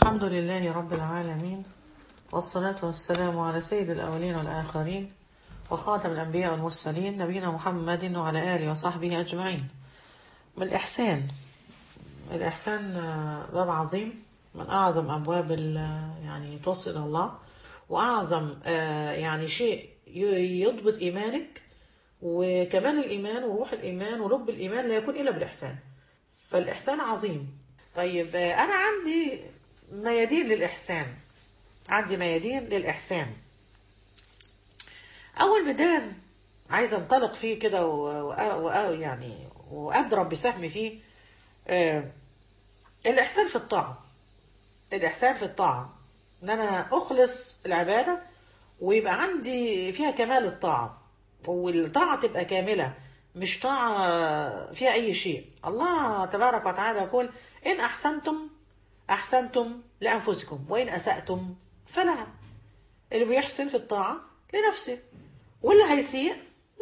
الحمد لله رب العالمين والصلاة والسلام على سيد الأولين والآخرين وخاتم الأنبياء والمرسلين نبينا محمد وعلى آله وصحبه أجمعين من الإحسان الإحسان آه، باب عظيم من أعظم أبواب ال- يعني توصل إلى الله وأعظم آه، يعني شيء ي- يضبط إيمانك وكمال الإيمان وروح الإيمان ولب الإيمان لا يكون إلا بالإحسان فالإحسان عظيم طيب آه، أنا عندي ميادين للإحسان عندي ميادين للإحسان أول ميدان عايزة أنطلق فيه كده و... و... و... يعني وأضرب بسهم فيه آه، الإحسان في الطاعة الإحسان في الطاعة إن أنا أخلص العبادة ويبقى عندي فيها كمال الطاعة والطاعة تبقى كاملة مش طاعة فيها أي شيء الله تبارك وتعالى يقول إن أحسنتم أحسنتم لأنفسكم وإن أسأتم فلها اللي بيحسن في الطاعة لنفسه واللي هيسيء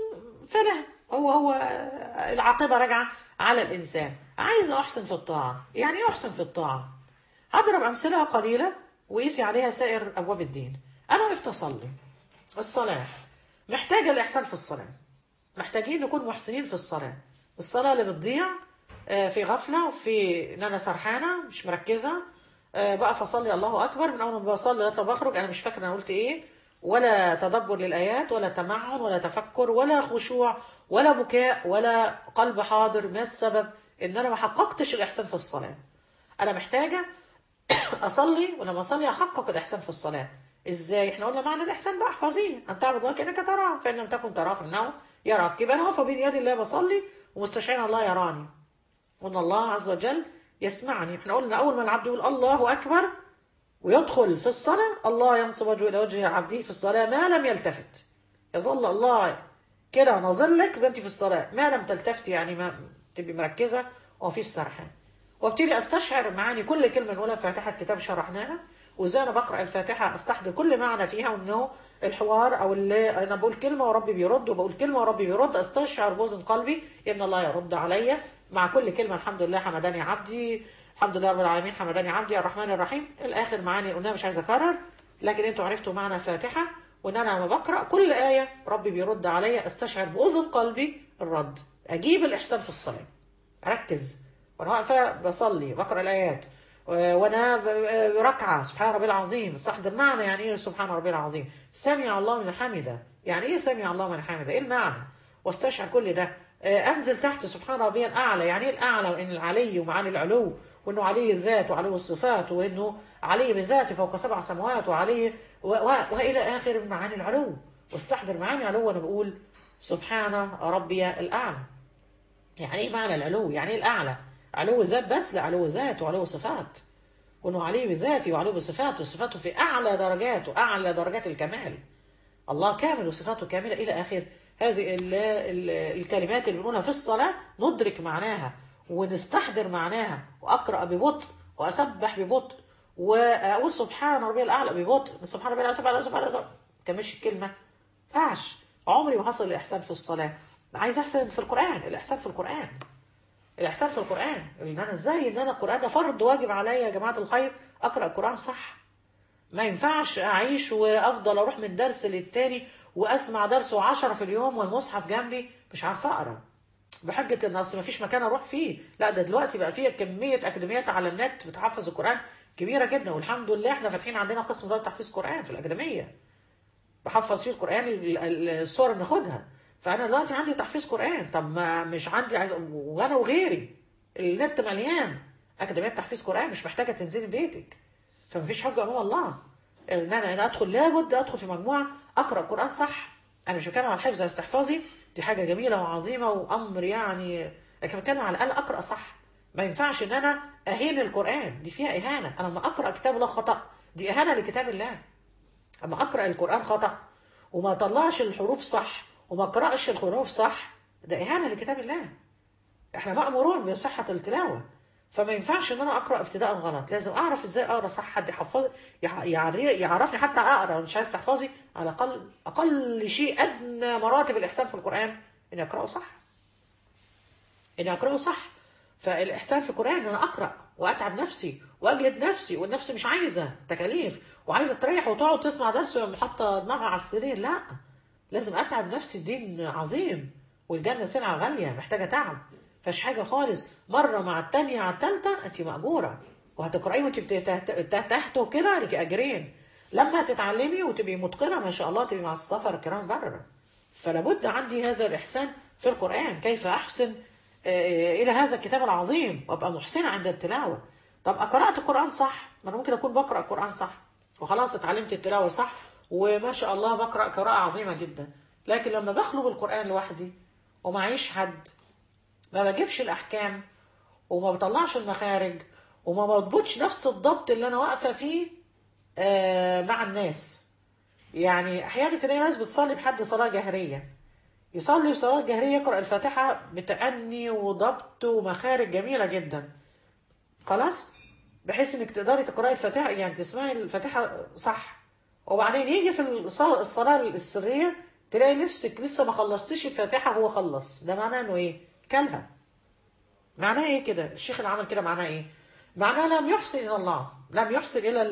فلا هو هو العاقبة راجعة على الإنسان عايز أحسن في الطاعة يعني إيه أحسن في الطاعة هضرب أمثلة قليلة وقيسي عليها سائر أبواب الدين أنا وقفت أصلي الصلاة محتاجة الإحسان في الصلاة محتاجين نكون محسنين في الصلاة الصلاة اللي بتضيع آه، في غفلة وفي إن أنا سرحانة مش مركزة آه، بقف أصلي الله أكبر من أول ما بصلي لغاية ما بخرج أنا مش فاكرة أنا قلت إيه ولا تدبر للآيات ولا تمعن ولا تفكر ولا خشوع ولا بكاء ولا قلب حاضر ما السبب إن أنا ما حققتش الإحسان في الصلاة أنا محتاجة اصلي ولما اصلي احقق الاحسان في الصلاه ازاي احنا قلنا معنى الاحسان بقى احفظيه ان تعبد الله كانك تراه فان لم تكن تراه فانه يراك يبقى انا واقفه بين يدي الله بصلي ومستشعر الله يراني وان الله عز وجل يسمعني احنا قلنا اول ما العبد يقول الله اكبر ويدخل في الصلاه الله ينصب وجهه الى وجه عبده في الصلاه ما لم يلتفت يظل الله كده ناظر لك وانت في الصلاه ما لم تلتفتي يعني ما تبقي مركزه ومفيش سرحان وابتدي استشعر معاني كل كلمه نقولها في فاتحه الكتاب شرحناها وازاي انا بقرا الفاتحه استحضر كل معنى فيها وانه الحوار او اللي انا بقول كلمه وربي بيرد وبقول كلمه وربي بيرد استشعر بوزن قلبي ان الله يرد عليا مع كل كلمه الحمد لله حمداني عبدي الحمد لله رب العالمين حمداني عبدي الرحمن الرحيم الاخر معاني قلناها مش عايزه اكرر لكن انتوا عرفتوا معنى الفاتحه وان انا لما بقرا كل ايه ربي بيرد عليا استشعر باذن قلبي الرد اجيب الاحسان في الصلاه اركز وانا واقفه بصلي بقرا الايات و- وانا ب- ركعه سبحان ربي العظيم استحضر معنى يعني ايه سبحان ربي العظيم سمع الله من حمده يعني ايه سمع الله من حمده ايه المعنى واستشعر كل ده آه، انزل تحت سبحان ربي الاعلى يعني ايه الاعلى وان العلي ومعاني العلو وانه علي الذات وعلو الصفات وانه علي بذاته فوق سبع سماوات وعلي و... و... والى اخر معاني العلو واستحضر معاني العلو وانا بقول سبحان ربي الاعلى يعني ايه معنى العلو يعني ايه الاعلى علو ذات بس لا علو ذات وعلو صفات وانه عليه بذاته وعلو بصفاته صفاته في اعلى درجاته اعلى درجات الكمال الله كامل وصفاته كامله الى اخر هذه ال ال الكلمات اللي بنقولها في الصلاه ندرك معناها ونستحضر معناها واقرا ببطء واسبح ببطء واقول سبحان ربي الاعلى ببطء سبحان ربي الاعلى سبحان الله سبحان الله ما كملش الكلمه فاش عمري ما حصل الاحسان في الصلاه عايز احسن في القران الاحسان في القران الاحسان في القران ان انا ازاي ان انا القران ده فرض واجب عليا يا جماعه الخير اقرا القران صح ما ينفعش اعيش وافضل اروح من درس للتاني واسمع درس وعشرة في اليوم والمصحف جنبي مش عارفه اقرا بحجه ان اصل ما فيش مكان اروح فيه لا ده دلوقتي بقى فيه كميه اكاديميات على النت بتحفظ القران كبيره جدا والحمد لله احنا فاتحين عندنا قسم دلوقتي تحفيظ قران في الاكاديميه بحفظ فيه القران ال- ال- الصور اللي ناخدها فانا دلوقتي عندي تحفيظ قران طب ما مش عندي عايز وانا وغيري النت مليان اكاديميات تحفيظ قران مش محتاجه تنزلي بيتك فمفيش حجه امام الله ان انا انا ادخل لابد ادخل في مجموعه اقرا قران صح انا مش بتكلم على الحفظ استحفاظي دي حاجه جميله وعظيمه وامر يعني لكن بتكلم على الاقل اقرا صح ما ينفعش ان انا اهين القران دي فيها اهانه انا لما اقرا كتاب الله خطا دي اهانه لكتاب الله اما اقرا القران خطا وما اطلعش الحروف صح وما اقراش الحروف صح ده اهانه لكتاب الله احنا مامورون بصحه التلاوه فما ينفعش ان انا اقرا ابتداء غلط لازم اعرف ازاي اقرا صح حد يحفظ يع- يعري- يعرفني حتى اقرا مش عايز تحفظي على الاقل اقل شيء ادنى مراتب الاحسان في القران اني اقراه صح اني اقراه صح فالاحسان في القران ان انا اقرا واتعب نفسي واجهد نفسي والنفس مش عايزه تكاليف وعايزه تريح وتقعد تسمع درس وهي حاطه دماغها على السرير لا لازم اتعب نفسي الدين عظيم والجنه سلعه غاليه محتاجه تعب فش حاجه خالص مره مع التانية على التالتة انت ماجوره وهتقراي وانت بتهته كده لك اجرين لما تتعلمي وتبقي متقنه ما شاء الله تبقي مع السفر الكرام بره فلا بد عندي هذا الاحسان في القران كيف احسن الى هذا الكتاب العظيم وابقى محسنه عند التلاوه طب قرات القران صح ما انا ممكن اكون بقرا القران صح وخلاص اتعلمت التلاوه صح وما شاء الله بقرا قراءه عظيمه جدا لكن لما بخلو بالقران لوحدي ومعيش حد ما بجيبش الاحكام وما بطلعش المخارج وما بضبطش نفس الضبط اللي انا واقفه فيه آه مع الناس يعني احيانا تلاقي ناس بتصلي بحد صلاه جهريه يصلي بصلاه جهريه يقرا الفاتحه بتأني وضبط ومخارج جميله جدا خلاص بحيث انك تقدري تقراي الفاتحه يعني تسمعي الفاتحه صح وبعدين يجي في الصلاه السريه تلاقي نفسك لسه ما خلصتيش الفاتحه هو خلص ده معناه انه ايه كلها معناه ايه كده الشيخ اللي عمل كده معناه ايه معناه لم يحسن الى الله لم يحسن الى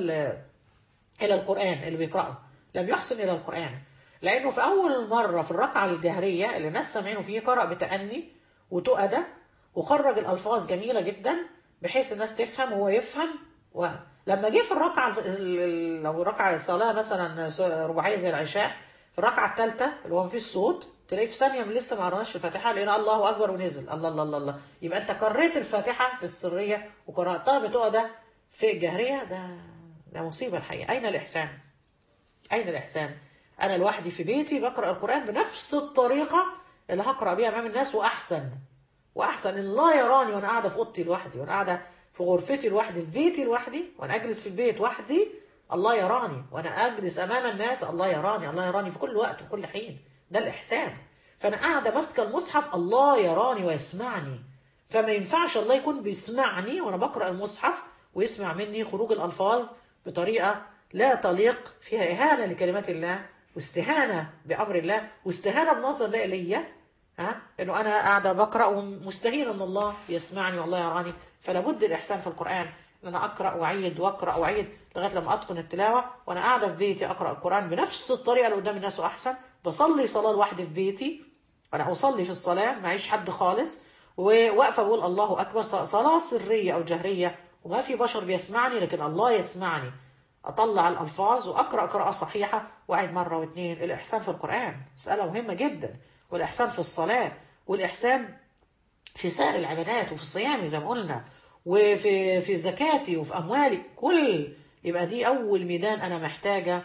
الى القران اللي بيقراه لم يحسن الى القران لانه في اول مره في الركعه الجهريه اللي الناس سامعينه فيه قرأ بتأني وتؤدى وخرج الالفاظ جميله جدا بحيث الناس تفهم وهو يفهم ولما جه في الركعه لو ركعه الصلاه مثلا رباعيه زي العشاء في الركعه الثالثه اللي هو مفيش صوت تلاقي في ثانيه من لسه ما قرناش الفاتحه لقينا الله اكبر ونزل الله الله الله الله يبقى انت قريت الفاتحه في السريه وقراتها بتقعد في الجهريه ده ده مصيبه الحقيقه اين الاحسان؟ اين الاحسان؟ انا لوحدي في بيتي بقرا القران بنفس الطريقه اللي هقرا بيها امام الناس واحسن واحسن ان الله يراني وانا قاعده في اوضتي لوحدي وانا قاعده في غرفتي لوحدي في بيتي لوحدي وانا اجلس في البيت وحدي الله يراني وانا اجلس امام الناس الله يراني الله يراني في كل وقت في كل حين ده الاحسان فانا قاعده ماسكه المصحف الله يراني ويسمعني فما ينفعش الله يكون بيسمعني وانا بقرا المصحف ويسمع مني خروج الالفاظ بطريقه لا تليق فيها اهانه لكلمات الله واستهانه بامر الله واستهانه بنظر الله ليا ها انه انا قاعده بقرا ومستهين ان الله يسمعني والله يراني فلا بد الاحسان في القران ان انا اقرا واعيد واقرا واعيد لغايه لما اتقن التلاوه وانا قاعده في بيتي اقرا القران بنفس الطريقه اللي قدام الناس واحسن بصلي صلاه لوحدي في بيتي انا اصلي في الصلاه معيش حد خالص وواقفه بقول الله اكبر صلاه سريه او جهريه وما في بشر بيسمعني لكن الله يسمعني اطلع الالفاظ واقرا قراءه صحيحه واعيد مره واثنين الاحسان في القران مساله مهمه جدا والاحسان في الصلاه والاحسان في سائر العبادات وفي الصيام زي ما قلنا وفي في زكاتي وفي اموالي كل يبقى دي اول ميدان انا محتاجه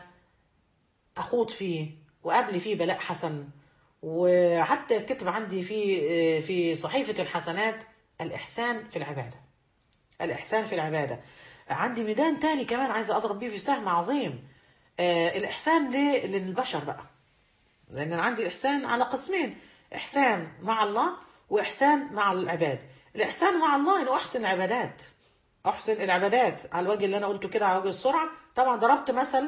اخوض فيه وقابلي فيه بلاء حسن وحتى كتب عندي في في صحيفه الحسنات الاحسان في العباده الاحسان في العباده عندي ميدان تاني كمان عايزه اضرب بيه في سهم عظيم آه الاحسان للبشر بقى لان انا عندي الاحسان على قسمين احسان مع الله واحسان مع العباد الاحسان مع الله ان احسن العبادات احسن العبادات على الوجه اللي انا قلته كده على وجه السرعه طبعا ضربت مثل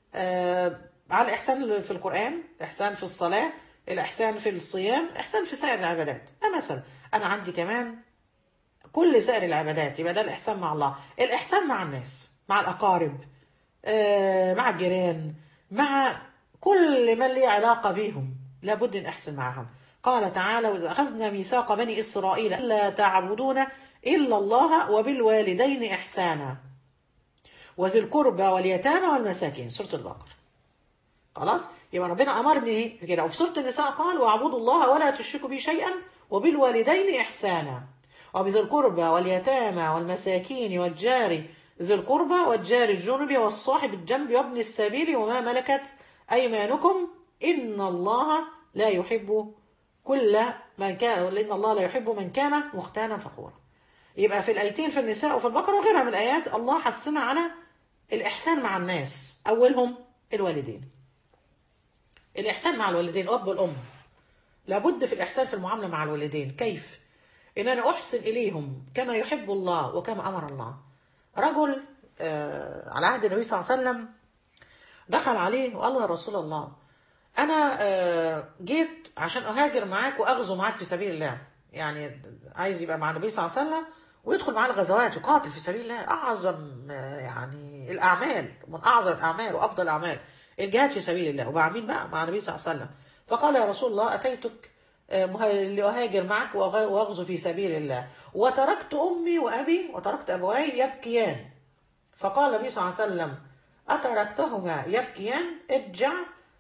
آه على الاحسان في القران الاحسان في الصلاه الاحسان في الصيام الاحسان في سائر العبادات ده مثلا انا عندي كمان كل سائر العبادات يبقى ده الاحسان مع الله الاحسان مع الناس مع الاقارب آه مع الجيران مع كل من لي علاقه بيهم لابد ان احسن معهم قال تعالى واذا اخذنا ميثاق بني اسرائيل الا تعبدون الا الله وبالوالدين احسانا وذي القربى واليتامى والمساكين سوره البقره خلاص يبقى ربنا امرني كده وفي سوره النساء قال واعبدوا الله ولا تشركوا به شيئا وبالوالدين احسانا وبذي القربى واليتامى والمساكين والجار ذي القربى والجار الجنب والصاحب الجنب وابن السبيل وما ملكت أيمانكم إن الله لا يحب كل من كان لأن الله لا يحب من كان مختالا فخورا يبقى في الآيتين في النساء وفي البقرة وغيرها من الآيات الله حثنا على الإحسان مع الناس أولهم الوالدين الإحسان مع الوالدين الأب والأم لابد في الإحسان في المعاملة مع الوالدين كيف؟ إن أنا أحسن إليهم كما يحب الله وكما أمر الله رجل آه على عهد النبي صلى الله عليه وسلم دخل عليه وقال له يا رسول الله أنا آه جيت عشان أهاجر معاك وأغزو معاك في سبيل الله يعني عايز يبقى مع النبي صلى الله عليه وسلم ويدخل معاه الغزوات يقاتل في سبيل الله اعظم آه، يعني الاعمال من اعظم الاعمال وافضل الاعمال الجهاد في سبيل الله ومع مين بقى مع النبي صلى الله عليه وسلم فقال يا رسول الله اتيتك آه، مه- لاهاجر معك وأغ- واغزو في سبيل الله وتركت امي وابي وتركت ابواي يبكيان فقال النبي صلى الله عليه وسلم أتركتهما يبكيان ارجع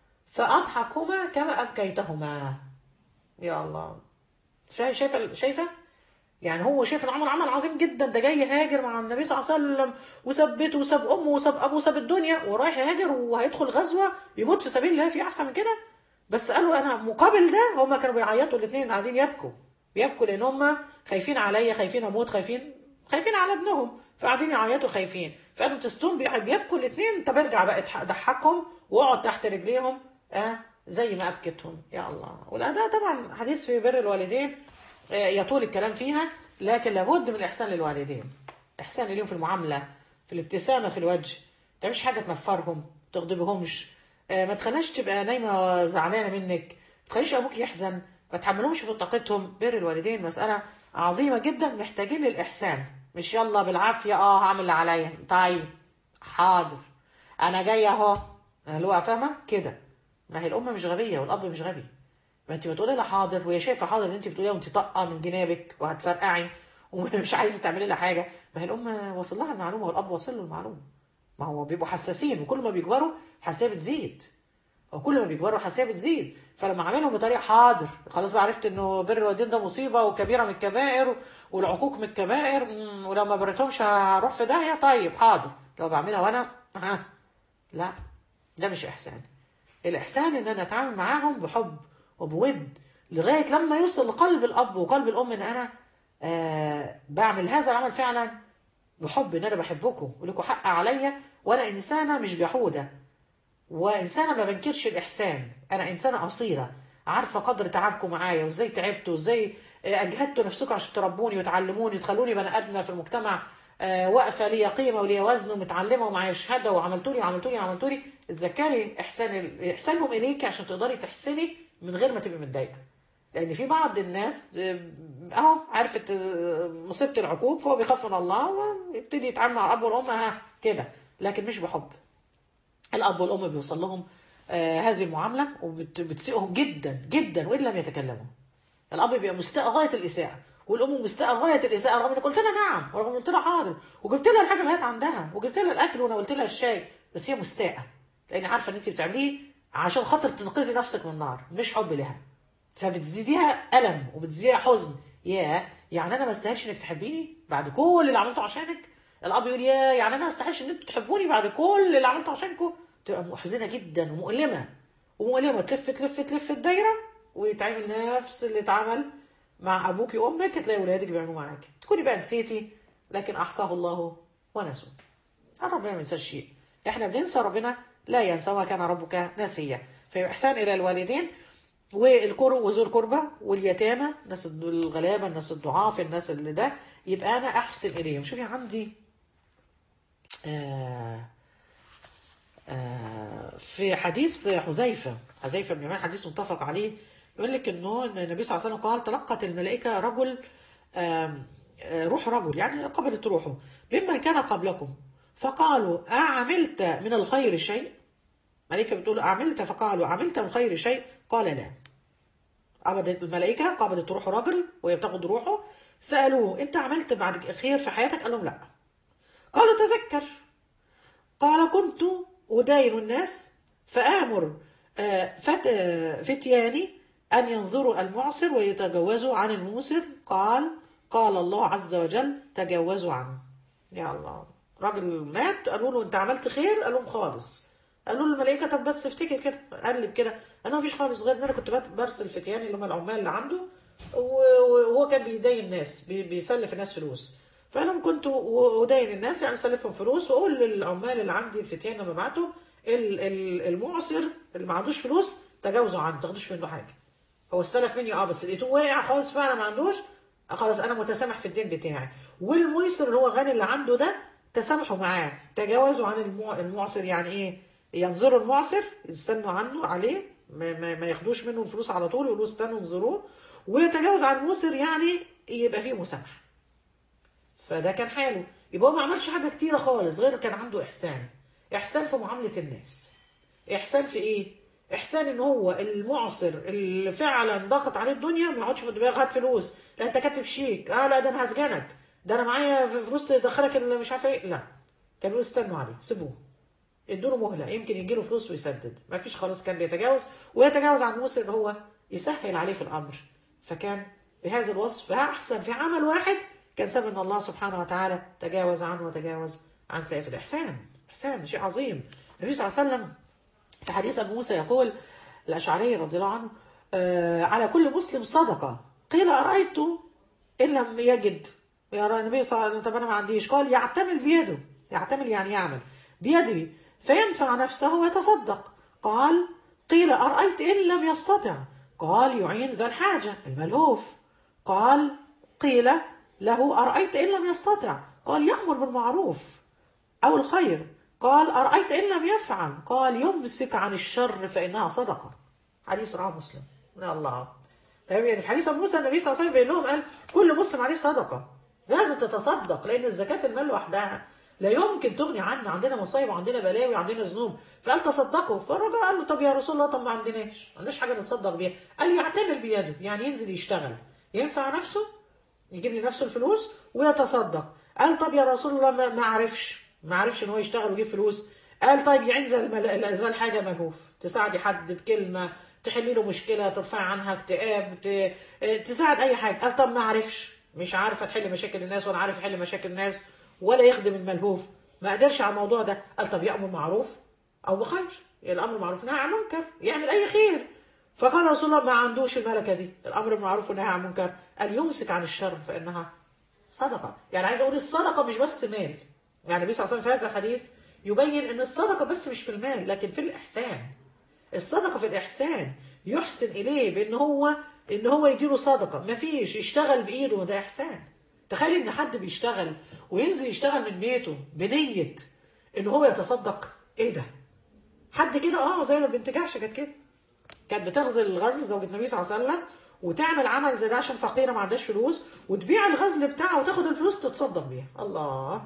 فأضحكهما كما أبكيتهما يا الله شايف شايفة شايفة يعني هو شايف العمل عمل عظيم جدا ده جاي يهاجر مع النبي صلى الله عليه وسلم وساب بيته وساب امه وساب ابوه وساب الدنيا ورايح يهاجر وهيدخل غزوه يموت في سبيل الله في احسن من كده بس قالوا انا مقابل ده هما كانوا بيعيطوا الاثنين قاعدين يبكوا بيبكوا لان هما خايفين عليا خايفين اموت خايفين خايفين على ابنهم فقاعدين يعيطوا خايفين فقالوا تستون بي- بيبكوا الاثنين طب ارجع بقى اضح- ضحكهم واقعد تحت رجليهم اه زي ما ابكتهم يا الله والاداء طبعا حديث في بر الوالدين آه، يطول الكلام فيها لكن لابد من الاحسان للوالدين احسان اليهم في المعامله في الابتسامه في الوجه ما تعملش حاجه تنفرهم تغضبهمش آه، ما تخليش تبقى نايمه زعلانه منك ما تخليش ابوك يحزن ما تحملهمش في طاقتهم بر الوالدين مساله عظيمه جدا محتاجين للاحسان مش يلا بالعافيه اه هعمل اللي عليا طيب حاضر انا جايه اهو اللي هو فاهمه كده ما هي الام مش غبيه والاب مش غبي ما انت بتقولي لها حاضر وهي شايفه حاضر ان انت بتقوليها وانت طاقه من جنابك وهتفرقعي ومش عايزه تعملي لها حاجه ما هي الام واصل لها المعلومه والاب واصل له المعلومه ما هو بيبقوا حساسين وكل ما بيكبروا حساسيه بتزيد وكل ما بيكبروا حساسيه بتزيد فلما اعملهم بطريقه حاضر خلاص بقى عرفت انه بر الوالدين ده مصيبه وكبيره من الكبائر والعقوق من الكبائر مم، ولو ما بريتهمش هروح في داهيه طيب حاضر لو بعملها وانا ها لا ده مش احسان الاحسان ان انا اتعامل معاهم بحب وبود لغايه لما يوصل لقلب الاب وقلب الام ان انا آه بعمل هذا العمل فعلا بحب ان انا بحبكم ولكم حق عليا وانا انسانه مش جحوده وانسانه ما بنكرش الاحسان انا انسانه اصيله عارفه قدر تعبكم معايا وازاي تعبتوا وازاي آه، اجهدتوا نفسكم عشان تربوني وتعلموني تخلوني بني ادمه في المجتمع آه، واقفه ليا قيمه وليا وزن ومتعلمه ومعايا شهاده وعملتوا لي وعملتوا لي وعملتوا لي اتذكري احسان ال- احسانهم اليك عشان تقدري تحسني من غير ما تبقي متضايقه لان في بعض الناس آه، اهو عرفت آه، مصيبه العقوق فهو بيخاف من الله ويبتدي يتعامل مع الاب والام ها كده لكن مش بحب الاب والام بيوصل لهم آه هذه المعامله وبتسيئهم جدا جدا وان لم يتكلموا الاب بيبقى مستاء غايه الاساءه والام مستاء غايه الاساءه رغم انك قلت لها نعم ورغم قلت لها حاضر وجبت لها الحاجه لغايه عندها وجبت لها الاكل وانا قلت لها الشاي بس هي مستاءه لان عارفه ان انت بتعمليه عشان خاطر تنقذي نفسك من النار مش حب لها فبتزيديها الم وبتزيديها حزن يا يعني انا ما استاهلش انك تحبيني بعد كل اللي عملته عشانك الاب يقول يا يعني انا ما استاهلش ان انتوا تحبوني بعد كل اللي عملته عشانكم تبقى محزنه جدا ومؤلمه ومؤلمه تلف تلف تلف الدايره ويتعمل نفس اللي اتعمل مع ابوك وامك تلاقي ولادك بيعملوا معاك تكوني بقى نسيتي لكن احصاه الله ونسوه ربنا ما ينساش شيء احنا بننسى ربنا لا ينسى وما كان ربك ناسيا فيبقى احسان الى الوالدين والكر وذو القربى واليتامى الناس الغلابه الناس الضعاف الناس اللي ده يبقى انا احسن اليهم شوفي عندي آه آه في حديث حذيفه حذيفه بن يمان حديث متفق عليه يقول لك انه إن النبي صلى الله عليه وسلم قال تلقت الملائكه رجل آم، آه، روح رجل يعني قبلت روحه ممن كان قبلكم فقالوا أعملت من الخير شيء ملائكة بتقول أعملت فقالوا أعملت من الخير شيء قال لا قبضت الملائكة قبضت روح رجل وهي بتاخد روحه سألوه أنت عملت بعد خير في حياتك قال لهم لا قالوا تذكر قال كنت أداين الناس فآمر آه، فت- آه، فتياني أن ينظروا المعسر ويتجوزوا عن الموسر قال قال الله عز وجل تجوزوا عنه يا الله راجل مات قالوا له انت عملت خير قال لهم خالص قالوا له الملائكه طب بس افتكر كده قلب كده انا مفيش خالص غير ان انا كنت بت- برسل فتياني اللي هم العمال اللي عنده و- وهو كان بيدين الناس بي- بيسلف الناس فلوس فقال لهم كنت ادين الناس يعني اسلفهم فلوس واقول للعمال اللي عندي الفتيان لما بعتوا ال- ال- المعسر اللي ما عندوش فلوس تجاوزوا عنه ما تاخدوش منه حاجه هو استلف مني اه بس لقيته واقع خالص فعلا ما عندوش آه خلاص انا متسامح في الدين بتاعي والميسر اللي هو غني اللي عنده ده تسامحوا معاه تجاوزوا عن المع... المعسر يعني ايه ينظروا المعسر يستنوا عنه عليه ما, ما, ما ياخدوش منه الفلوس على طول يقولوا استنوا انظروه ويتجاوز عن الموسر يعني يبقى فيه مسامحه فده كان حاله يبقى هو ما عملش حاجه كتيره خالص غير كان عنده احسان احسان في معامله الناس احسان في ايه احسان ان هو المعصر اللي فعلا ضغط عليه الدنيا ما يقعدش في دماغه هات فلوس لا انت كاتب شيك اه لا ده انا هسجنك ده انا معايا في فلوس تدخلك اللي مش عارفه ايه لا كانوا يستنوا عليه سيبوه ادوا له مهله يمكن يجي له فلوس ويسدد ما فيش خلاص كان بيتجاوز ويتجاوز عن الموسر ان هو يسهل عليه في الامر فكان بهذا الوصف احسن في عمل واحد كان سبب ان الله سبحانه وتعالى تجاوز عنه وتجاوز عن سيئة الاحسان احسان شيء عظيم النبي صلى الله عليه وسلم في حديث ابو موسى يقول الاشعري رضي الله عنه آه على كل مسلم صدقه قيل ارايت ان لم يجد يا النبي صلى الله عليه وسلم طب انا ما عنديش قال يعتمل بيده يعتمل يعني يعمل بيده فينفع نفسه ويتصدق قال قيل أرأيت إن لم يستطع قال يعين ذا الحاجة الملهوف قال قيل له أرأيت إن لم يستطع قال يأمر بالمعروف أو الخير قال أرأيت إن لم يفعل قال يمسك عن الشر فإنها صدقة حديث رواه مسلم يا الله يعني في حديث أبو موسى النبي صلى الله عليه وسلم بيقول لهم قال كل مسلم عليه صدقة لازم تتصدق لأن الزكاة المال لوحدها لا يمكن تغني عنا عندنا مصايب وعندنا بلاوي وعندنا ذنوب فقال تصدقوا فالراجل قال له طب يا رسول الله طب ما عندناش ما عندناش حاجه نتصدق بيها قال يعتمل بيده يعني ينزل يشتغل ينفع نفسه يجيب لنفسه الفلوس ويتصدق قال طب يا رسول الله ما, ما عرفش ما عرفش ان هو يشتغل ويجيب فلوس قال طيب يعين ذا الحاجه ملهوف تساعدي حد بكلمه تحلي له مشكله ترفعي عنها اكتئاب تساعد اي حاجه قال طب ما عرفش مش عارفه تحل مشاكل الناس ولا عارف يحل مشاكل الناس ولا يخدم الملهوف ما قدرش على الموضوع ده قال طب يأمر معروف أو بخير الأمر معروف نهى عن منكر يعمل أي خير فقال رسول الله ما عندوش الملكة دي الأمر بالمعروف والنهي عن منكر قال يمسك عن الشر فإنها صدقة يعني عايز أقول الصدقة مش بس مال يعني النبي صلى الله عليه وسلم في هذا الحديث يبين أن الصدقة بس مش في المال لكن في الإحسان الصدقة في الإحسان يحسن إليه بأن هو إن هو يديله صدقة ما فيش يشتغل بإيده ده إحسان تخيل ان حد بيشتغل وينزل يشتغل من بيته بنية ان هو يتصدق ايه ده حد كده اه زي ما بنت جحش كانت كده كانت بتغزل الغزل زوجة النبي صلى الله عليه وسلم وتعمل عمل زي ده عشان فقيره ما عندهاش فلوس وتبيع الغزل بتاعها وتاخد الفلوس تتصدق بيها الله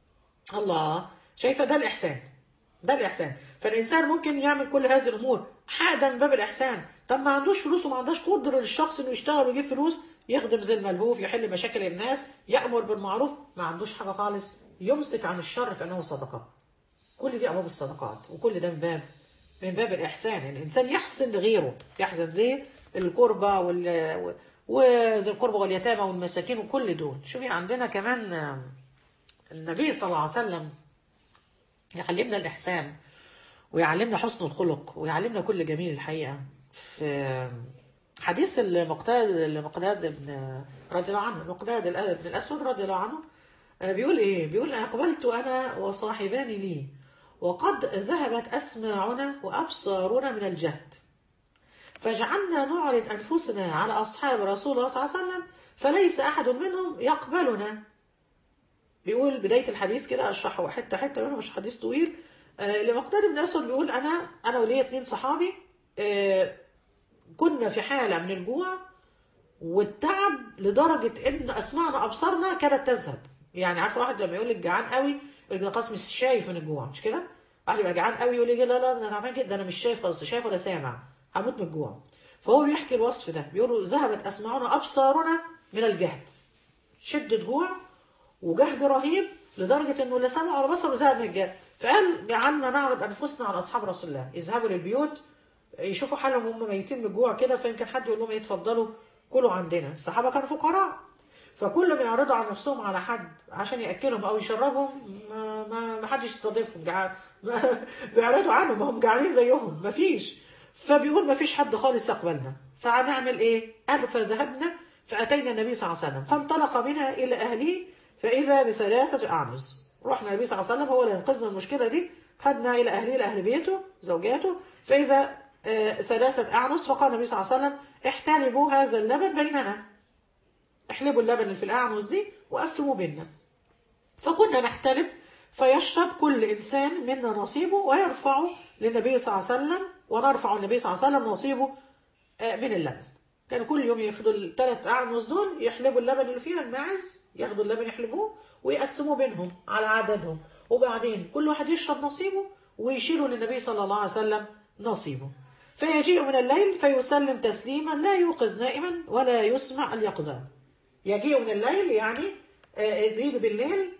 الله شايفه ده الاحسان ده الاحسان فالانسان ممكن يعمل كل هذه الامور حاجه من باب الاحسان طب ما عندوش فلوس وما عندهاش قدره للشخص انه يشتغل ويجيب فلوس يخدم زي الملهوف يحل مشاكل الناس يأمر بالمعروف ما عندوش حاجة خالص يمسك عن الشر فإنه صدقة كل دي أبواب الصدقات وكل ده من باب من باب الإحسان يعني الإنسان يحسن لغيره يحسن زي القربة وال وذي القربة واليتامى والمساكين وكل دول شوفي عندنا كمان النبي صلى الله عليه وسلم يعلمنا الإحسان ويعلمنا حسن الخلق ويعلمنا كل جميل الحقيقة في حديث المقداد المقداد بن رضي الله عنه المقداد بن الاسود رضي الله عنه بيقول ايه بيقول اقبلت انا وصاحبان لي وقد ذهبت اسماعنا وابصارنا من الجهد فجعلنا نعرض انفسنا على اصحاب رسول الله صلى الله عليه وسلم فليس احد منهم يقبلنا بيقول بدايه الحديث كده اشرحه حته حته منه مش حديث طويل آه لمقداد بن الاسود بيقول انا انا وليا اتنين صحابي آه كنا في حالة من الجوع والتعب لدرجة ان اسمعنا ابصارنا كادت تذهب يعني عارف واحد لما يقول لك جعان قوي يقول لك خلاص مش شايف من الجوع مش كده واحد يبقى جعان قوي يقول لي لا لا انا تعبان جدا انا مش شايف خالص شايف ولا سامع هموت من الجوع فهو بيحكي الوصف ده بيقولوا ذهبت اسماعنا ابصارنا من الجهد شدة جوع وجهد رهيب لدرجة انه لا سمع ولا بصر وزهد من الجهد فقال جعلنا نعرض انفسنا على اصحاب رسول الله يذهبوا للبيوت يشوفوا حالهم هم ميتين من الجوع كده فيمكن حد يقول لهم ايه اتفضلوا كلوا عندنا الصحابه كانوا فقراء فكل ما يعرضوا عن نفسهم على حد عشان ياكلهم او يشربهم ما, ما, ما حدش يستضيفهم جع... بيعرضوا عنهم هم جعانين زيهم ما فيش فبيقول ما فيش حد خالص يقبلنا فهنعمل ايه؟ قال فذهبنا فاتينا النبي صلى الله عليه وسلم فانطلق بنا الى اهله فاذا بثلاثه اعنز رحنا النبي صلى الله عليه وسلم هو اللي ينقذنا المشكله دي خدنا الى اهله لاهل بيته زوجاته فاذا ثلاثة أعنس فقال النبي صلى الله عليه وسلم احتلبوا هذا اللبن بيننا احلبوا اللبن اللي في الأعنس دي وقسموا بيننا فكنا نحتلب فيشرب كل إنسان منا نصيبه ويرفع للنبي صلى الله عليه وسلم ونرفع النبي صلى الله عليه وسلم نصيبه من اللبن كانوا كل يوم ياخدوا الثلاث اعنز دول يحلبوا اللبن اللي فيها الماعز ياخدوا اللبن يحلبوه ويقسموه بينهم على عددهم وبعدين كل واحد يشرب نصيبه ويشيلوا للنبي صلى الله عليه وسلم نصيبه فيجيء من الليل فيسلم تسليما لا يوقظ نائما ولا يسمع اليقظان يجيء من الليل يعني آه، يجي بالليل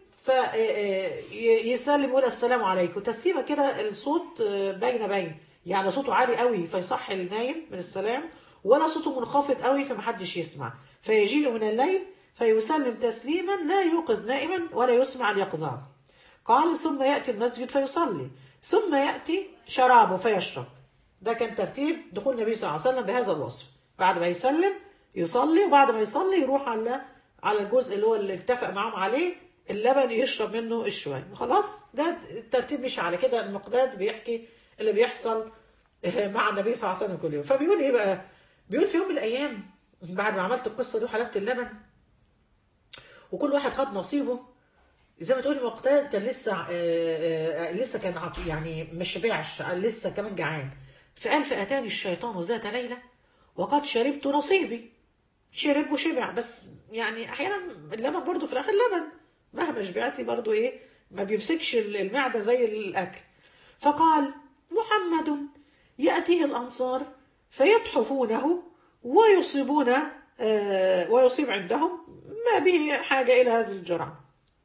فيسلم يقول السلام عليكم تسليمه كده الصوت آه، بين بين يعني صوته عالي قوي فيصحي النايم من السلام ولا صوته منخفض قوي فمحدش يسمع فيجيء من الليل فيسلم تسليما لا يوقظ نائما ولا يسمع اليقظان قال ثم يأتي المسجد فيصلي ثم يأتي شرابه فيشرب ده كان ترتيب دخول النبي صلى الله عليه وسلم بهذا الوصف بعد ما يسلم يصلي وبعد ما يصلي يروح على على الجزء اللي هو اللي اتفق معاهم عليه اللبن يشرب منه الشوي خلاص ده الترتيب مش على كده المقداد بيحكي اللي بيحصل مع النبي صلى الله عليه وسلم كل يوم فبيقول ايه بقى بيقول في يوم من الايام بعد ما عملت القصه دي وحلبت اللبن وكل واحد خد نصيبه زي ما تقولي مقتاد كان لسه آه، آه، لسه كان عط- يعني مش شبعش لسه كمان جعان فقال فاتاني الشيطان ذات ليله وقد شربت نصيبي شرب وشبع بس يعني احيانا اللبن برضو في الاخر لبن مهما شبعتي برضو ايه ما بيمسكش المعده زي الاكل فقال محمد ياتيه الانصار فيتحفونه ويصيبون آه، ويصيب عندهم ما به حاجه الى هذه الجرعه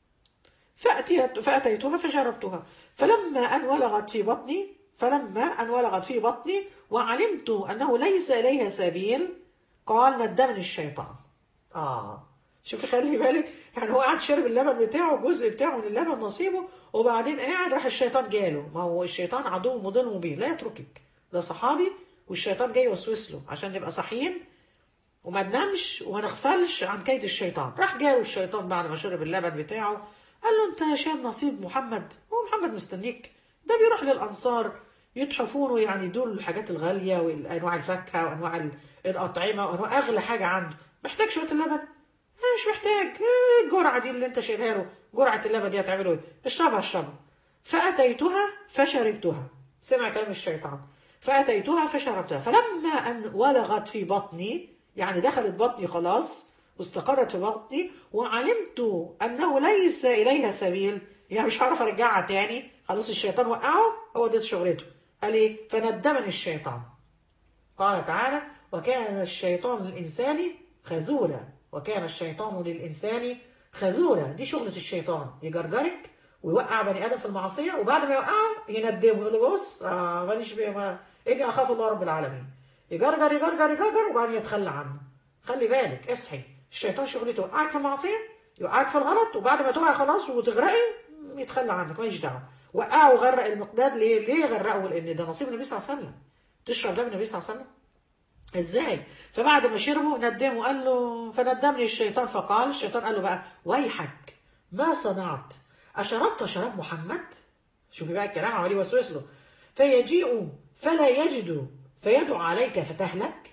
فأتيت فأتيتها فشربتها فلما أن ولغت في بطني فلما أن ولغت في بطني وعلمت أنه ليس إليها سبيل قال ندمني الشيطان آه شوفي خلي بالك يعني هو قاعد شرب اللبن بتاعه الجزء بتاعه من اللبن نصيبه وبعدين قاعد راح الشيطان جاله ما هو الشيطان عدو مضل مبين لا يتركك ده صحابي والشيطان جاي يوسوس له عشان نبقى صحيين وما ننامش وما نغفلش عن كيد الشيطان راح جاله الشيطان بعد ما شرب اللبن بتاعه قال له انت شايل نصيب محمد هو محمد مستنيك ده بيروح للانصار يتحفونه يعني دول الحاجات الغاليه وانواع الفاكهه وانواع ال- الاطعمه وانواع اغلى حاجه عنده محتاج شويه اللبن آه مش محتاج آه الجرعه دي اللي انت شايلها له جرعه اللبن دي هتعمله ايه اشربها اشربها فاتيتها فشربتها سمع كلام الشيطان فاتيتها فشربتها فلما ان ولغت في بطني يعني دخلت بطني خلاص واستقرت في بطني وعلمت انه ليس اليها سبيل يعني مش هعرف ارجعها تاني خلاص الشيطان وقعه هو ده شغلته قال ايه فندمني الشيطان قال تعالى وكان الشيطان للإنسان خذولا وكان الشيطان للإنسان خذولا دي شغلة الشيطان يجرجرك ويوقع بني آدم في المعصية وبعد ما يوقعه يندمه يقول له بص آه ماليش بيه ما إني أخاف الله رب العالمين يجرجر يجرجر يجرجر وبعدين يتخلى عنه خلي بالك اصحي الشيطان شغلته يوقعك في المعصية يوقعك في الغلط وبعد ما تقع خلاص وتغرقي يتخلى عنك ماليش دعوة وقعه وغرق المقداد ليه؟ ليه غرقه؟ لأن ده نصيب النبي صلى الله عليه وسلم تشرب لبن النبي صلى الله عليه وسلم ازاي فبعد ما شربوا ندمه قال له فندمني الشيطان فقال الشيطان قال له بقى ويحك ما صنعت أشربت شراب محمد شوفي بقى الكلام عمال يوسوس له فيجيء فلا يجد فيدعو عليك فتهلك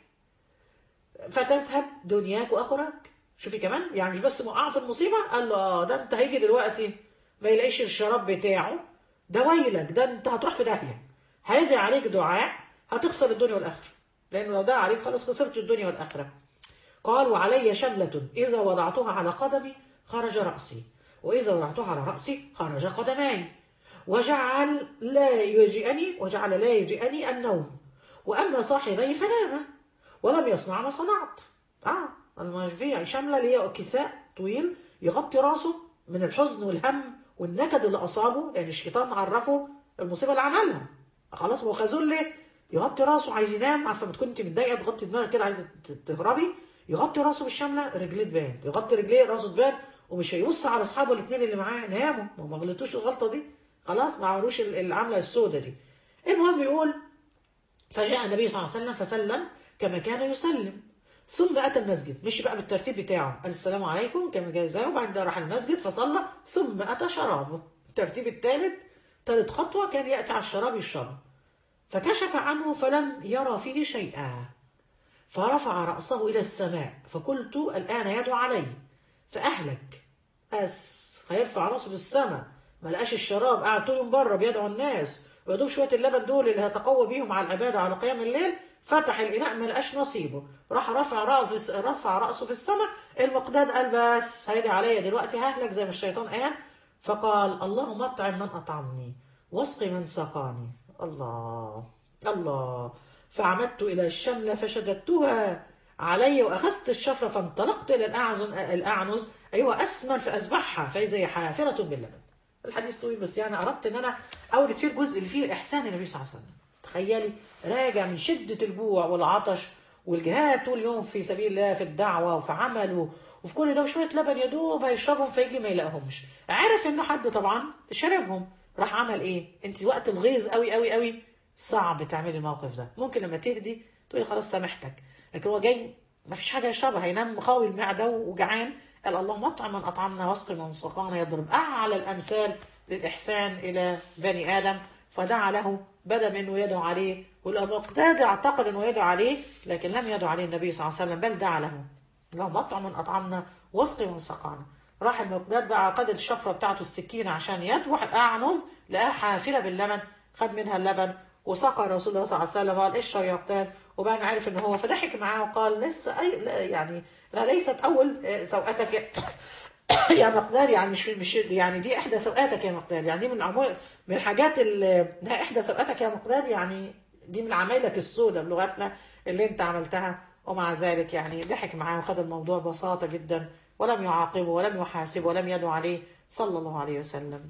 فتذهب دنياك واخرك شوفي كمان يعني مش بس موقعه في المصيبه قال له اه ده انت هيجي دلوقتي ما يلاقيش الشراب بتاعه ده ويلك ده انت هتروح في داهيه هيدعي عليك دعاء هتخسر الدنيا والاخره لانه لو دعا عليك خلاص خسرت الدنيا والاخره قال وعلي شملة إذا وضعتها على قدمي خرج رأسي وإذا وضعتها على رأسي خرج قدماي وجعل لا يجئني وجعل لا يجئني النوم وأما صاحبي فنام ولم يصنع ما صنعت آه أنا مش فيه شملة اللي هي كساء طويل يغطي راسه من الحزن والهم والنكد اللي أصابه لأن الشيطان عرفه المصيبة اللي عملها خلاص هو خازون ليه؟ يغطي راسه عايز ينام عارفه ما تكون انت متضايقه تغطي دماغك كده عايزه ت- تهربي يغطي راسه بالشمله رجليه تبان يغطي رجليه راسه تبان ومش هيبص على اصحابه الاثنين اللي معاه ناموا ما ما غلطوش الغلطه دي خلاص ما عملوش ال- العمله السوداء دي المهم يقول فجاء النبي صلى الله عليه وسلم فسلم كما كان يسلم ثم اتى المسجد مشي بقى بالترتيب بتاعه قال السلام عليكم كما كان زيه وبعدين راح المسجد فصلى ثم اتى شرابه الترتيب الثالث ثالث خطوه كان ياتي على الشراب يشربه فكشف عنه فلم يرى فيه شيئا فرفع رأسه إلى السماء فقلت الآن يدعو علي فأهلك بس هيرفع رأسه في السماء ما لقاش الشراب قاعد طول يوم بره بيدعو الناس ويدوب شوية اللبن دول اللي هيتقوى بيهم على العبادة على قيام الليل فتح الإناء ما لقاش نصيبه راح رفع رأسه رفع رأسه في السماء المقداد قال بس هيدي عليا دلوقتي ههلك زي ما الشيطان قال فقال اللهم اطعم من أطعمني واسقي من سقاني الله الله فعمدت إلى الشملة فشددتها علي وأخذت الشفرة فانطلقت إلى الأعزن الأعنز أيوة أسمن فأسبحها فإذا هي حافرة باللبن الحديث طويل بس يعني أردت إن أنا أورد فيه الجزء اللي فيه إحسان النبي صلى الله عليه وسلم تخيلي راجع من شدة الجوع والعطش والجهاد طول اليوم في سبيل الله في الدعوة وفي عمله وفي كل ده وشوية لبن يا دوب هيشربهم فيجي ما يلاقيهمش عارف إنه حد طبعا شربهم راح عمل إيه؟ أنت وقت الغيظ قوي قوي قوي صعب تعملي الموقف ده ممكن لما تهدي تقولي خلاص سامحتك لكن هو جاي ما فيش حاجه يشربها هينام قوي المعده وجعان قال اللهم اطعم من اطعمنا واسقي من سقانا يضرب اعلى الامثال للاحسان الى بني ادم فدعا له بدا منه يدعو عليه والمقتاد اعتقد انه يدعو عليه لكن لم يدعو عليه النبي صلى الله عليه وسلم بل دعا له اللهم اطعم من اطعمنا واسقي من سقانا راح المقداد بقى قد الشفره بتاعته السكينه عشان يذبح الاعنز لقاها حافله باللبن خد منها اللبن وسقى رسول الله صلى الله عليه وسلم قال اشرب يا قتال وبقى عارف ان هو فضحك معاه وقال لسه اي لا يعني لا ليست اول سوءتك يا, يا مقدار يعني مش مش يعني دي احدى سوءاتك يا مقدار يعني دي من العمو من الحاجات اللي لا احدى سوءاتك يا مقدار يعني دي من عمايلك السوداء بلغتنا اللي انت عملتها ومع ذلك يعني ضحك معاه وخد الموضوع ببساطه جدا ولم يعاقبه ولم يحاسبه ولم يدعو عليه صلى الله عليه وسلم.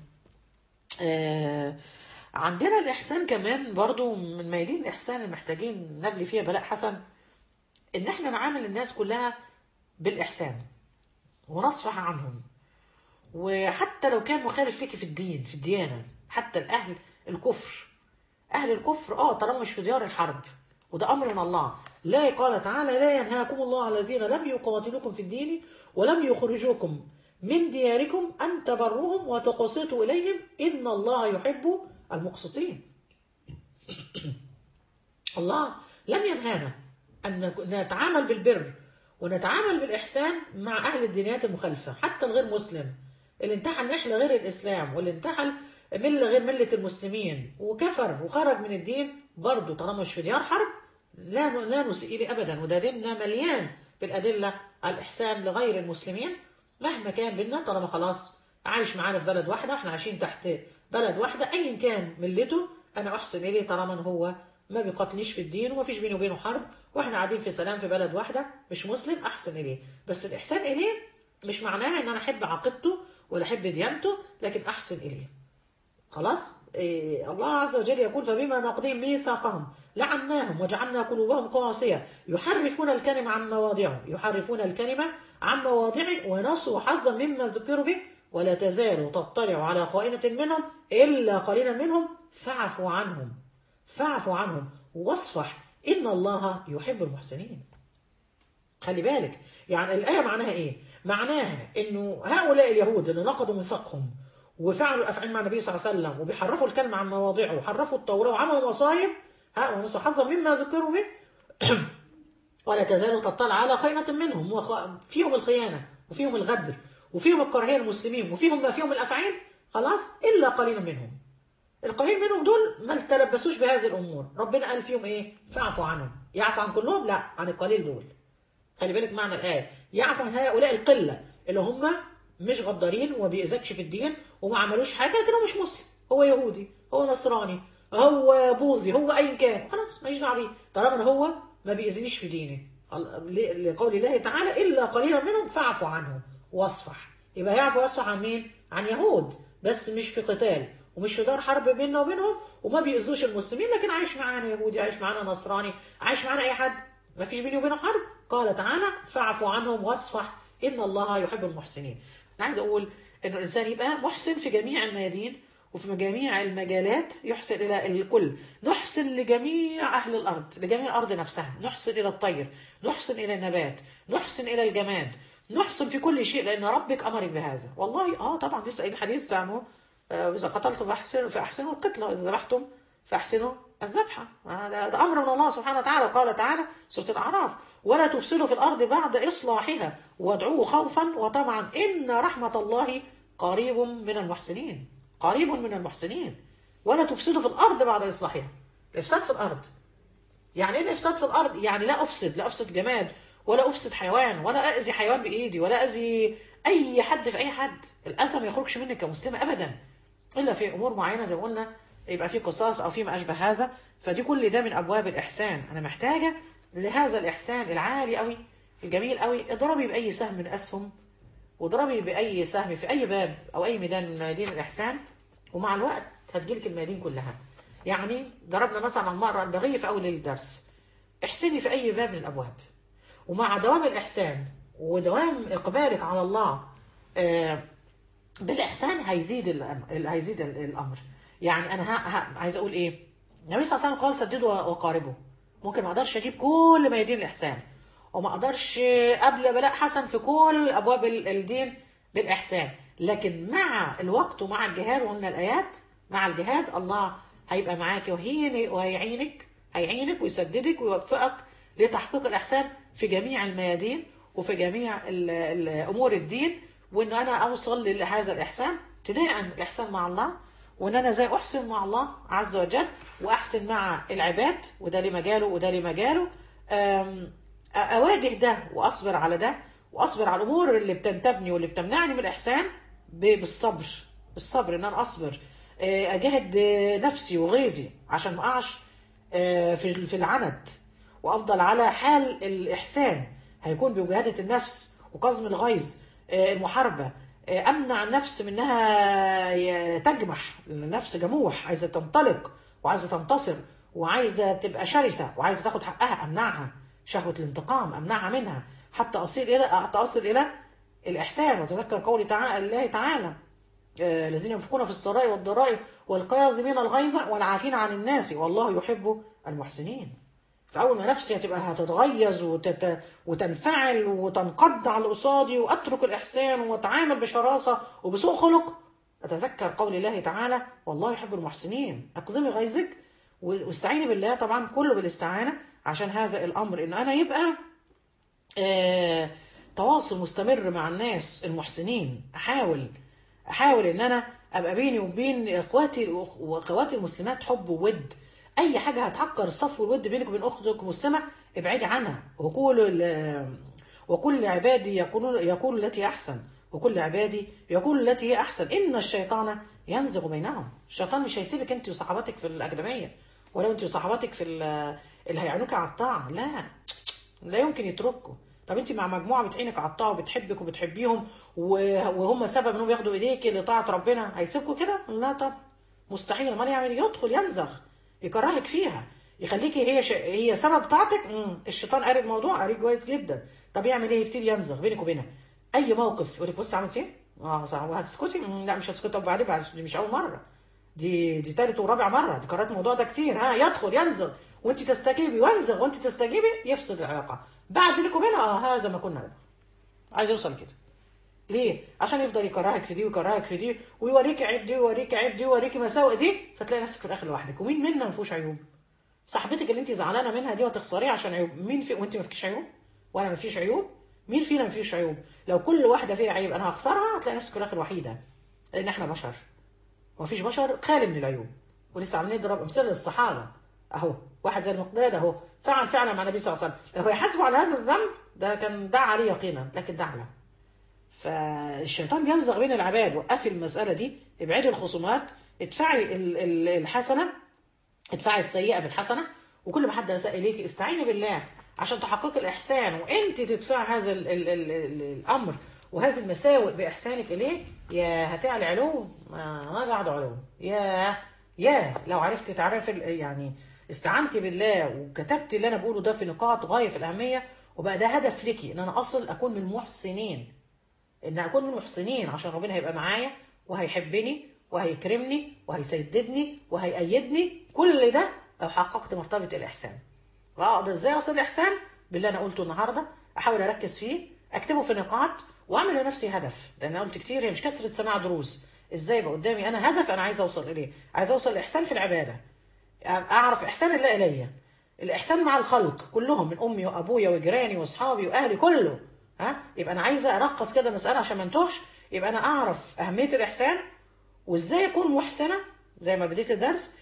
آه عندنا الإحسان كمان برضو من مايلين الإحسان المحتاجين نبلي فيها بلاء حسن إن إحنا نعامل الناس كلها بالإحسان ونصفح عنهم وحتى لو كان مخالف ليكي في الدين في الديانة حتى الأهل الكفر أهل الكفر آه طالما مش في ديار الحرب وده أمر من الله لا قال تعالى لا ينهاكم الله على الذين لم يقاتلوكم في الدين ولم يخرجوكم من دياركم أن تبروهم وتقسطوا إليهم إن الله يحب المقسطين الله لم ينهانا أن نتعامل بالبر ونتعامل بالإحسان مع أهل الدينيات المخالفة حتى الغير مسلم اللي انتحل نحلة غير الإسلام واللي انتحل ملة غير ملة المسلمين وكفر وخرج من الدين برضه طالما مش في ديار حرب لا لا نسيء إليه أبدا وده ديننا مليان بالأدلة على الإحسان لغير المسلمين مهما كان بينا طالما خلاص عايش معانا في بلد واحدة احنا عايشين تحت بلد واحدة أيا كان ملته أنا أحسن إليه طالما هو ما بيقاتلنيش في الدين وما فيش بيني وبينه حرب واحنا قاعدين في سلام في بلد واحدة مش مسلم أحسن إليه بس الإحسان إليه مش معناها إن أنا أحب عقيدته ولا أحب ديانته لكن أحسن إليه خلاص إيه الله عز وجل يقول فبما نقضيهم ميثاقهم لعناهم وجعلنا قلوبهم قاسية يحرفون الكلمة عن مواضعه يحرفون الكلمة عن مواضعه ونسوا حظا مما ذكروا به ولا تزال تطلع على خائنة منهم إلا قليلا منهم فاعفوا عنهم فاعفوا عنهم واصفح إن الله يحب المحسنين خلي بالك يعني الآية معناها إيه؟ معناها إنه هؤلاء اليهود اللي نقضوا ميثاقهم وفعلوا الأفعال مع النبي صلى الله عليه وسلم وبيحرفوا الكلمة عن مواضعه وحرفوا التوراة وعملوا مصايب ها ونسوا حظا مما ذكروا به ولا تزال تطلع على خينة منهم وفيهم الخيانة وفيهم الغدر وفيهم الكراهيه المسلمين وفيهم ما فيهم الافعال خلاص الا قليلا منهم القليل منهم دول ما تلبسوش بهذه الامور ربنا قال فيهم ايه فاعفوا عنهم يعفو عن كلهم لا عن القليل دول خلي بالك معنى الايه يعفو عن هؤلاء القله اللي هم مش غدارين وما بيأذكش في الدين وما عملوش حاجه لكن هو مش مسلم هو يهودي هو نصراني هو بوذي هو اي كان خلاص ماليش دعوه بيه طالما هو ما بيأذنيش في ديني لقول الله تعالى الا قليلا منهم فاعفوا عنهم واصفح يبقى يعفو واصفح عن مين؟ عن يهود بس مش في قتال ومش في دار حرب بيننا وبينهم وما بيأذوش المسلمين لكن عايش معانا يهودي عايش معانا نصراني عايش معانا اي حد ما فيش بيني وبينه حرب قال تعالى فاعفوا عنهم واصفح ان الله يحب المحسنين انا عايز اقول ان الانسان يبقى محسن في جميع الميادين وفي جميع المجالات يحسن الى الكل نحسن لجميع اهل الارض لجميع الارض نفسها نحسن الى الطير نحسن الى النبات نحسن الى الجماد نحسن في كل شيء لان ربك امرك بهذا والله اه طبعا لسه الحديث بتاعه اذا قتلتم فاحسنوا فاحسنوا القتله واذا ذبحتم فاحسنوا الذبحه ده, ده امر من الله سبحانه وتعالى قال تعالى سوره الاعراف ولا تفسدوا في الارض بعد اصلاحها وادعوه خوفا وطمعا ان رحمه الله قريب من المحسنين قريب من المحسنين ولا تفسدوا في الارض بعد اصلاحها الافساد في الارض يعني ايه الافساد في الارض يعني لا افسد لا افسد جماد ولا افسد حيوان ولا اذي حيوان بايدي ولا اذي اي حد في اي حد الاذى ما يخرجش منك كمسلمه ابدا الا في امور معينه زي ما قلنا يبقى في قصاص او في ما اشبه هذا فدي كل ده من ابواب الاحسان انا محتاجه لهذا الاحسان العالي قوي الجميل قوي اضربي باي سهم من اسهم واضربي باي سهم في اي باب او اي ميدان من ميادين الاحسان ومع الوقت هتجيلك الميادين كلها يعني ضربنا مثلا على المرأة البغية في اول الدرس احسني في اي باب من الابواب ومع دوام الاحسان ودوام اقبالك على الله آه بالاحسان هيزيد الامر هيزيد الامر يعني انا ها ها عايز اقول ايه النبي صلى الله عليه وسلم قال سددوا وقاربوا ممكن ما اقدرش اجيب كل ميادين الاحسان وما اقدرش قبل بلاء حسن في كل ابواب الدين بالاحسان لكن مع الوقت ومع الجهاد وقلنا الايات مع الجهاد الله هيبقى معاك وهينك وهيعينك هيعينك ويسددك ويوفقك لتحقيق الاحسان في جميع الميادين وفي جميع ال ال امور الدين وان انا اوصل لهذا الاحسان ابتداء الاحسان مع الله وان انا ازاي احسن مع الله عز وجل واحسن مع العباد وده ليه مجاله وده ليه مجاله اواجه ده واصبر على ده واصبر على الامور اللي بتنتبني واللي بتمنعني من الاحسان بالصبر بالصبر ان انا اصبر اجاهد نفسي وغيظي عشان ما اقعش في في العند وافضل على حال الاحسان هيكون بمجاهده النفس وقزم الغيظ المحاربه امنع النفس من انها تجمح النفس جموح عايزه تنطلق وعايزه تنتصر وعايزه تبقى شرسه وعايزه تاخد حقها امنعها شهوه الانتقام امنعها منها حتى اصل الى حتى اصل الى الاحسان وتذكر قولي تعالى الله تعالى الذين ينفقون في السراء والضراء والقاذمين الغيظ والعافين عن الناس والله يحب المحسنين فاول ما نفسي هتبقى هتتغيظ وتت... وتنفعل وتنقض على قصادي واترك الاحسان واتعامل بشراسه وبسوء خلق اتذكر قول الله تعالى والله يحب المحسنين اقزمي غيظك واستعيني بالله طبعا كله بالاستعانه عشان هذا الامر ان انا يبقى آه... تواصل مستمر مع الناس المحسنين احاول احاول ان انا ابقى بيني وبين اخواتي واخواتي المسلمات حب وود اي حاجه هتعكر الصف والود بينك وبين اختك مسلمه ابعدي عنها وقول وكل عبادي يقولون يقول التي احسن وكل عبادي يقول التي هي احسن ان الشيطان ينزغ بينهم الشيطان مش هيسيبك انت وصحباتك في الاكاديميه ولا انت وصحباتك في اللي هيعينوك على الطاعه لا لا يمكن يتركوا طب انت مع مجموعه بتعينك على الطاعه وبتحبك وبتحبيهم وهم سبب انهم ياخدوا ايديك لطاعه ربنا هيسيبكوا كده لا طب مستحيل امال يعمل يدخل ينزغ يكرهك فيها يخليكي هي ش... هي سبب طاعتك امم الشيطان قاري الموضوع قاري كويس جدا طب يعمل ايه يبتدي ينزغ بينك وبينها اي موقف يقول لك بصي عملت ايه اه صح وهتسكتي لا مش هتسكتي طب بعدين بعد دي مش اول مره دي دي ثالث ورابع مره دي كررت الموضوع ده كتير ها يدخل ينزغ وانت تستجيبي وينزغ وانت تستجيبي يفسد العلاقه بعد بينك وبينها اه هذا ما كنا نبغى عايز يوصل كده ليه؟ عشان يفضل يكرهك في دي ويكرهك في دي ويوريك عيب دي ويوريك عيب دي ويوريك مساوئ دي فتلاقي نفسك في الاخر لوحدك ومين منا ما فيهوش عيوب؟ صاحبتك اللي انت زعلانه منها دي وتخسريها عشان عيوب مين في وانت ما فيكيش عيوب؟ وانا ما فيش عيوب؟ مين فينا ما فيش عيوب؟ لو كل واحده فيها عيب انا هخسرها هتلاقي نفسك في الاخر وحيده لان احنا بشر ما فيش بشر خالي من العيوب ولسه عمالين نضرب امثله للصحابه اهو واحد زي المقداد اهو فعل فعلا مع النبي صلى الله عليه وسلم لو يحاسبه على هذا الذنب ده كان دعا عليه يقينا لكن دعا له فالشيطان بينزغ بين العباد وقفي المسألة دي ابعدي الخصومات ادفعي الحسنة ادفعي السيئة بالحسنة وكل ما حد اساء اليك استعيني بالله عشان تحققي الإحسان وأنت تدفع هذا ال ال ال ال الأمر وهذه المساوئ بإحسانك إليه يا هتعلي علو ما ما بعد علو يا يا لو عرفت تعرفي يعني استعنتي بالله وكتبت اللي أنا بقوله ده في نقاط غاية في الأهمية وبقى ده هدف ليكي إن أنا أصل أكون من المحسنين ان اكون من المحسنين عشان ربنا هيبقى معايا وهيحبني وهيكرمني وهيسددني وهيأيدني كل ده لو حققت مرتبة الإحسان وأقدر إزاي أصل الإحسان باللي أنا قلته النهاردة أحاول أركز فيه أكتبه في نقاط وأعمل لنفسي هدف لأن أنا قلت كتير هي مش كثرة سماع دروس إزاي يبقى قدامي أنا هدف أنا عايز أوصل إليه عايز أوصل الإحسان في العبادة أعرف إحسان الله إليا الإحسان مع الخلق كلهم من أمي وأبويا وجيراني وأصحابي وأهلي كله ها يبقى انا عايزه ارخص كده مساله عشان ما انتهش يبقى انا اعرف اهميه الاحسان وازاي اكون محسنه زي ما بديت الدرس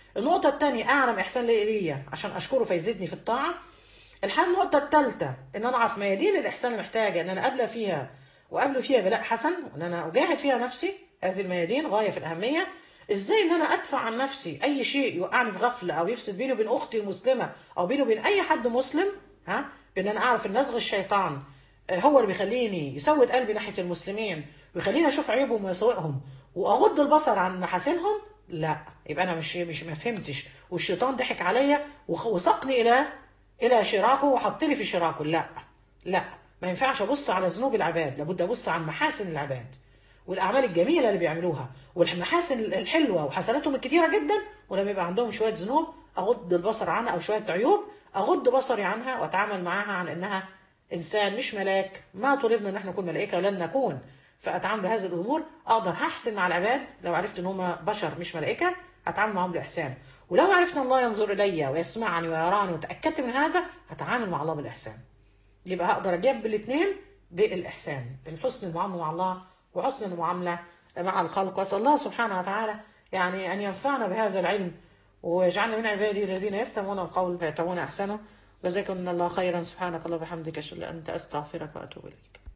النقطة الثانية أعلم إحسان لي ليا عشان أشكره فيزيدني في الطاعة الحاجة النقطة الثالثة إن أنا أعرف ميادين الإحسان اللي محتاجة إن أنا أبلى فيها وقبل فيها بلاء حسن وإن أنا أجاهد فيها نفسي هذه الميادين غاية في الأهمية إزاي إن أنا أدفع عن نفسي أي شيء يوقعني في غفلة أو يفسد بيني وبين أختي المسلمة أو بيني وبين أي حد مسلم ها بإن أنا أعرف إن نزغ الشيطان آه، هو اللي بيخليني يسود قلبي ناحية المسلمين ويخليني أشوف عيوبهم ومساوئهم وأغض البصر عن محاسنهم لا يبقى أنا مش مش ما فهمتش والشيطان ضحك عليا وخ- وساقني إلى الى شراكه وحطني في شراكه لا لا ما ينفعش ابص على ذنوب العباد لابد ابص على محاسن العباد والاعمال الجميله اللي بيعملوها والمحاسن الحلوه وحسناتهم الكتيره جدا ولما يبقى عندهم شويه ذنوب اغض البصر عنها او شويه عيوب اغض بصري عنها واتعامل معاها عن انها انسان مش ملاك ما طلبنا ان احنا نكون ملائكه ولن نكون فاتعامل بهذه الامور اقدر هحسن مع العباد لو عرفت ان هم بشر مش ملائكه هتعامل معاهم باحسان ولو عرفت ان الله ينظر الي ويسمعني ويراني وتاكدت من هذا هتعامل مع الله بالاحسان يبقى هقدر اجيب بالاثنين بالاحسان الحسن المعامله مع الله وحسن المعامله مع الخلق واسال الله سبحانه وتعالى يعني ان ينفعنا بهذا العلم ويجعلنا من عباده الذين يستمعون القول فيتبعون احسنه جزاكم الله خيرا سبحانك اللهم وبحمدك اشهد ان لا اله الا انت استغفرك واتوب اليك